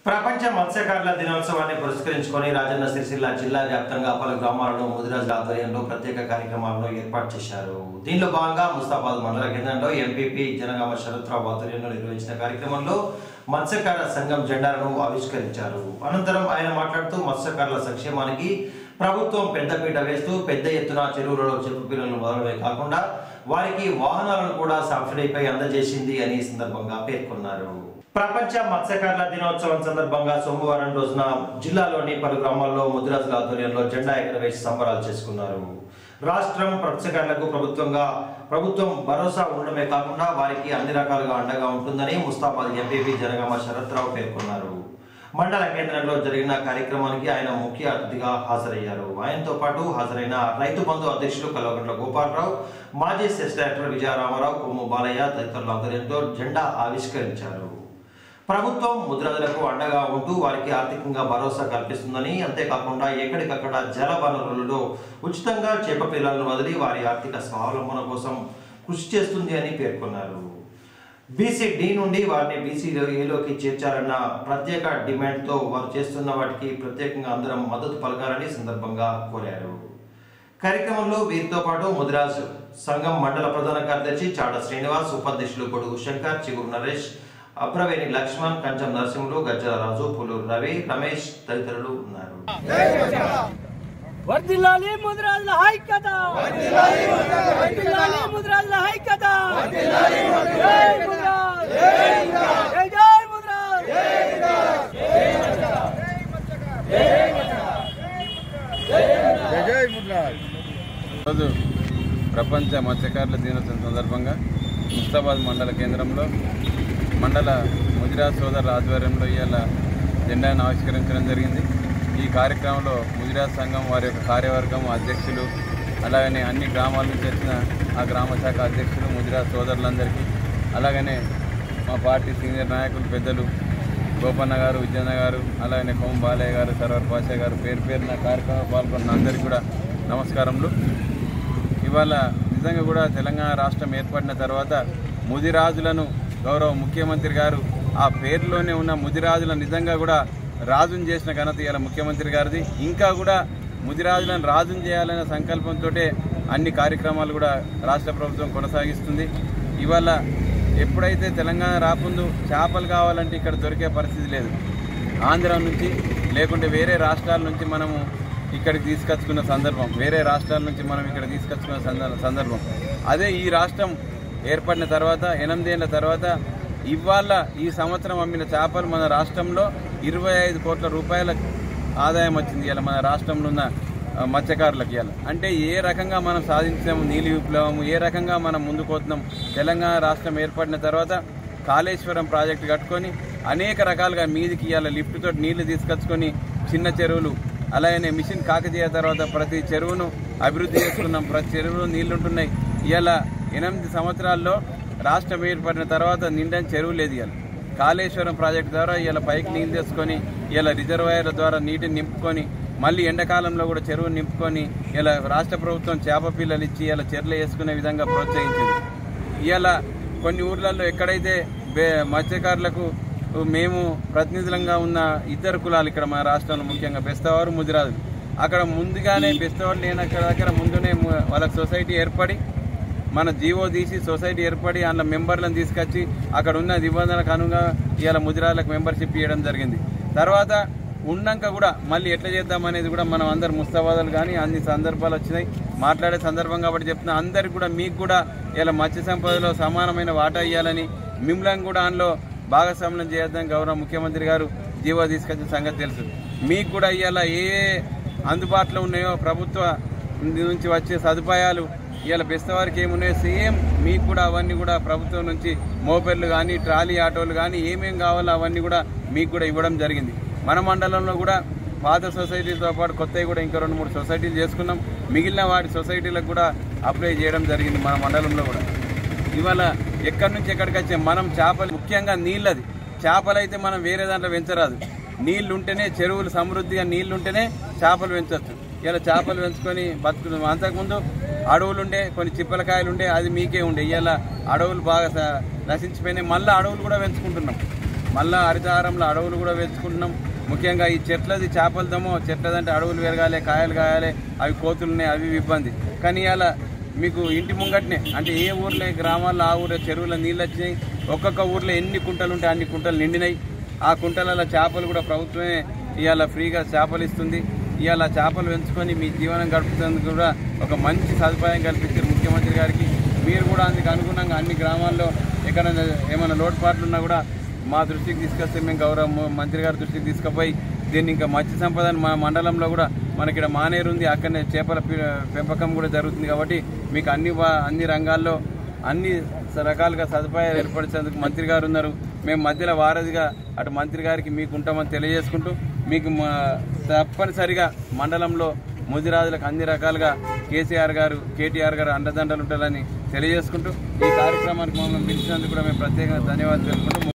ప్రపంచ మత్స్యకారుల దినోత్సవాన్ని పురస్కరించుకొని రాజన్న సిరిసిల్ల జిల్లా వ్యాప్తంగా పలు గ్రామాలలో ముదిరాజుల ఆధ్వర్యంలో ప్రత్యేక కార్యక్రమాలను ఏర్పాటు చేశారు దీనిలో భాగంగా ముస్తాబాద్ మండల కేంద్రంలో ఎంపీపీ జనగామ శరత్రావు ఆధ్వర్యంలో నిర్వహించిన కార్యక్రమంలో మత్స్యకార సంఘం జెండాలను ఆవిష్కరించారు అనంతరం ఆయన మాట్లాడుతూ మత్స్యకారుల సంక్షేమానికి ప్రభుత్వం పెద్దపీట వేస్తూ పెద్ద ఎత్తున చెరువులలో చెప్పు పిల్లలను వదలడమే కాకుండా వారికి వాహనాలను కూడా సబ్సిడీపై అందజేసింది అని ఈ సందర్భంగా పేర్కొన్నారు ప్రపంచ మత్స్యకారుల దినోత్సవం సందర్భంగా సోమవారం రోజున జిల్లాలోని పలు గ్రామాల్లో ముదిరాజుల ఆధ్వర్యంలో జెండా ఎగరవేసి సంబరాలు చేసుకున్నారు రాష్ట్రం మత్స్యకారులకు ప్రభుత్వంగా ప్రభుత్వం భరోసా ఉండడమే కాకుండా వారికి అన్ని రకాలుగా అండగా ఉంటుందని ముస్తాబాద్ ఎంపీపీ జనగామ శరత్రావు పేర్కొన్నారు మండల కేంద్రంలో జరిగిన కార్యక్రమానికి ఆయన ముఖ్య అతిథిగా హాజరయ్యారు ఆయనతో పాటు హాజరైన రైతు బంధు అధ్యక్షులు కల్వగండ్ల గోపాలరావు మాజీ సెస్ డైరెక్టర్ విజయరామారావు కొమ్ము బాలయ్య తదితరుల ఆధ్వర్యంలో జెండా ఆవిష్కరించారు ప్రభుత్వం ముద్రాజులకు అండగా ఉంటూ వారికి ఆర్థికంగా భరోసా కల్పిస్తుందని అంతేకాకుండా ఎక్కడికక్కడ జల వనరులలో ఉచితంగా చేప పిల్లలను వదిలి వారి ఆర్థిక స్వావలంబన కోసం కృషి చేస్తుంది అని పేర్కొన్నారు బీసీ డి నుండి వారిని బీసీ ఏలోకి చేర్చాలన్న ప్రత్యేక డిమాండ్తో వారు చేస్తున్న వాటికి ప్రత్యేకంగా అందరం మద్దతు పలకాలని సందర్భంగా కోరారు కార్యక్రమంలో వీరితో పాటు ముదిరాజ్ సంఘం మండల ప్రధాన కార్యదర్శి చాడ శ్రీనివాస్ ఉపాధ్యక్షులు కొడుగు శంకర్ చిగురు నరేష్ అబ్రవేణి లక్ష్మణ్ కంచం నరసింహులు గజ్జల రాజు పులూరు రవి రమేష్ తదితరులు ఉన్నారు వర్దిల్లాలి ముద్రాజుల ఐక్యత వర్దిల్లాలి ముద్రాజుల ఐక్యత జై ముద్రాజ్ జై జై ముద్రాజ్ రోజు ప్రపంచ మత్స్యకారుల దినోత్సవం సందర్భంగా ముస్తాబాద్ మండల కేంద్రంలో మండల ముజిరాజ్ సోదరుల ఆధ్వర్యంలో ఇవాళ జెండాను ఆవిష్కరించడం జరిగింది ఈ కార్యక్రమంలో ముజిరాజ్ సంఘం వారి యొక్క కార్యవర్గం అధ్యక్షులు అలాగనే అన్ని గ్రామాల నుంచి వచ్చిన ఆ గ్రామ శాఖ అధ్యక్షులు ముజిరాజ్ సోదరులందరికీ అలాగనే మా పార్టీ సీనియర్ నాయకులు పెద్దలు గోపన్న గారు విజయన్న గారు అలాగనే కోమ బాలయ్య గారు సర్వర్ పాషా గారు పేరు పేరున కార్యక్రమంలో పాల్గొన్న అందరికీ కూడా నమస్కారములు ఇవాళ నిజంగా కూడా తెలంగాణ రాష్ట్రం ఏర్పడిన తర్వాత ముదిరాజులను గౌరవ ముఖ్యమంత్రి గారు ఆ పేరులోనే ఉన్న ముదిరాజులను నిజంగా కూడా రాజును చేసిన ఘనత ఇవాళ ముఖ్యమంత్రి గారిది ఇంకా కూడా ముదిరాజులను రాజును చేయాలనే సంకల్పంతో అన్ని కార్యక్రమాలు కూడా రాష్ట్ర ప్రభుత్వం కొనసాగిస్తుంది ఇవాళ ఎప్పుడైతే తెలంగాణ రాకుందు చేపలు కావాలంటే ఇక్కడ దొరికే పరిస్థితి లేదు ఆంధ్ర నుంచి లేకుంటే వేరే రాష్ట్రాల నుంచి మనము ఇక్కడికి తీసుకొచ్చుకున్న సందర్భం వేరే రాష్ట్రాల నుంచి మనం ఇక్కడ తీసుకొచ్చుకున్న సందర్- సందర్భం అదే ఈ రాష్ట్రం ఏర్పడిన తర్వాత ఎనిమిదేళ్ల తర్వాత ఇవాళ ఈ సంవత్సరం అమ్మిన చేపలు మన రాష్ట్రంలో ఇరవై ఐదు కోట్ల రూపాయల ఆదాయం వచ్చింది ఇలా మన రాష్ట్రంలో ఉన్న ఆ, మత్స్యకారులకు ఇవాళ అంటే ఏ రకంగా మనం సాధించాము నీలి విప్లవము ఏ రకంగా మనం ముందుకు పోతున్నాం తెలంగాణ రాష్ట్రం ఏర్పడిన తర్వాత కాళేశ్వరం ప్రాజెక్టు కట్టుకొని అనేక రకాలుగా మీదికి ఇవాళ లిఫ్ట్ తోటి నీళ్లు తీసుకొచ్చుకొని చిన్న చెరువులు అలాగనే మిషన్ కాకతీయ తర్వాత ప్రతి చెరువును అభివృద్ధి చేసుకున్నాం ప్రతి చెరువులో నీళ్లు ఉంటున్నాయి ఇవాళ ఎనిమిది సంవత్సరాల్లో రాష్ట్రం ఏర్పడిన తర్వాత నిండని చెరువు లేదు ఇవాళ కాళేశ్వరం ప్రాజెక్టు ద్వారా ఇలా పైకి నీళ్ళు తెచ్చుకొని ఇలా రిజర్వాయర్ల ద్వారా నీటిని నింపుకొని మళ్ళీ ఎండాకాలంలో కూడా చెరువుని నింపుకొని ఇలా రాష్ట్ర ప్రభుత్వం చేప పిల్లలు ఇచ్చి ఇలా చెర్లు వేసుకునే విధంగా ప్రోత్సహించింది ఇవాళ కొన్ని ఊర్లలో ఎక్కడైతే బే- మత్స్యకారులకు మేము ప్రతినిధులంగా ఉన్న ఇద్దరు కులాలు ఇక్కడ మన రాష్ట్రంలో ముఖ్యంగా బెస్తవారు ముదిరాజులు అక్కడ ముందుగానే బెస్తవారు లేని అక్కడ దగ్గర ముందునే ము- వాళ్ళకి సొసైటీ ఏర్పడి మన జీవో తీసి సొసైటీ ఏర్పడి అందులో మెంబర్లను తీసుకొచ్చి అక్కడ ఉన్న నిబంధనలకు అనుగుణంగా ఇవాళ ముదిరాలకు మెంబర్షిప్ ఇవ్వడం జరిగింది తర్వాత ఉన్నాక కూడా మళ్ళీ ఎట్లా చేద్దాం అనేది కూడా మనం అందరు ముస్తాబాదులు కానీ అన్ని సందర్భాలు వచ్చినాయి మాట్లాడే సందర్భం కాబట్టి చెప్తున్నా అందరికి కూడా మీకు కూడా ఇలా మత్స్య సంపదలో సమానమైన వాటా ఇవ్వాలని మిమ్మల్ని కూడా అందులో భాగస్వామ్యం చేయొద్దని గౌరవ ముఖ్యమంత్రి గారు జీవో తీసుకొచ్చిన సంగతి తెలుసు మీకు కూడా ఇవాళ ఏ ఏ అందుబాటులో ఉన్నాయో ప్రభుత్వ నుంచి వచ్చే సదుపాయాలు ఇవాళ బెస్తవారికి ఏమున్నాయో సేమ్ మీకు కూడా అవన్నీ కూడా ప్రభుత్వం నుంచి మోపెర్లు కానీ ట్రాలీ ఆటోలు కానీ ఏమేం కావాలో అవన్నీ కూడా మీకు కూడా ఇవ్వడం జరిగింది మన మండలంలో కూడా పాత సొసైటీలతో పాటు కొత్తవి కూడా ఇంకా రెండు మూడు సొసైటీలు చేసుకున్నాం మిగిలిన వాటి సొసైటీలకు కూడా అప్లై చేయడం జరిగింది మన మండలంలో కూడా ఇవాళ ఎక్కడి నుంచి ఎక్కడికి వచ్చే మనం చేపలు ముఖ్యంగా నీళ్ళది చేపలు అయితే మనం వేరే దాంట్లో పెంచరాదు నీళ్లు ఉంటేనే చెరువులు సమృద్ధిగా నీళ్లు ఉంటేనే చేపలు పెంచవచ్చు ఇలా చేపలు పెంచుకొని బతుకుతున్నాం అంతకుముందు అడవులు ఉండే కొన్ని చిప్పలకాయలు ఉండే అది మీకే ఉండే ఇవాళ అడవులు బాగా స- నశించిపోయినాయి మళ్ళీ అడవులు కూడా పెంచుకుంటున్నాం మళ్ళా హరితహారంలో అడవులు కూడా పెంచుకుంటున్నాం ముఖ్యంగా ఈ చెట్లది చేపలదమో చెట్లదంటే అడవులు పెరగాలి కాయలు కాయాలి అవి కోతులు ఉన్నాయి అవి ఇవి ఇబ్బంది కానీ ఇలా మీకు ఇంటి ముంగట్నే అంటే ఏ ఊర్లో గ్రామాల్లో ఆ ఊర్లో చెరువులో నీళ్ళు వచ్చినాయి ఒక్కొక్క ఊర్లో ఎన్ని కుంటలు ఉంటే అన్ని కుంటలు నిండినాయి ఆ కుంటలలో చేపలు కూడా ప్రభుత్వమే ఇవాళ ఫ్రీగా చేపలు ఇస్తుంది ఇవాళ చేపలు పెంచుకొని మీ జీవనం గడుపుతందుకు కూడా ఒక మంచి సదుపాయం కల్పించారు ముఖ్యమంత్రి గారికి మీరు కూడా అందుకు అనుగుణంగా అన్ని గ్రామాల్లో ఎక్కడైనా ఏమైనా లోటుపాట్లు ఉన్నా కూడా మా దృష్టికి తీసుకొస్తే మేము గౌరవ ము- మంత్రి గారి దృష్టికి తీసుకుపోయి దీన్ని ఇంకా మత్స్య సంపదని మా మండలంలో కూడా మనకి ఇక్కడ మానేరు ఉంది అక్కడనే చేపల పి- పెంపకం కూడా జరుగుతుంది కాబట్టి మీకు అన్ని వా- అన్ని రంగాల్లో అన్ని స- రకాలుగా సదుపాయాలు ఏర్పరిచేందుకు మంత్రి గారు ఉన్నారు మేము మధ్యలో వారధిగా అటు మంత్రి గారికి మీకు ఉంటామని తెలియజేసుకుంటూ మీకు మా- తప్పనిసరిగా మండలంలో ముదిరాజులకు అన్ని రకాలుగా కేసీఆర్ గారు కేటీఆర్ గారు అండదండలు ఉంటారని తెలియజేసుకుంటూ ఈ కార్యక్రమానికి మమ్మల్ని పిలిచినందుకు కూడా మేము ప్రత్యేకంగా ధన్యవాదాలు తెలుపుకుంటూ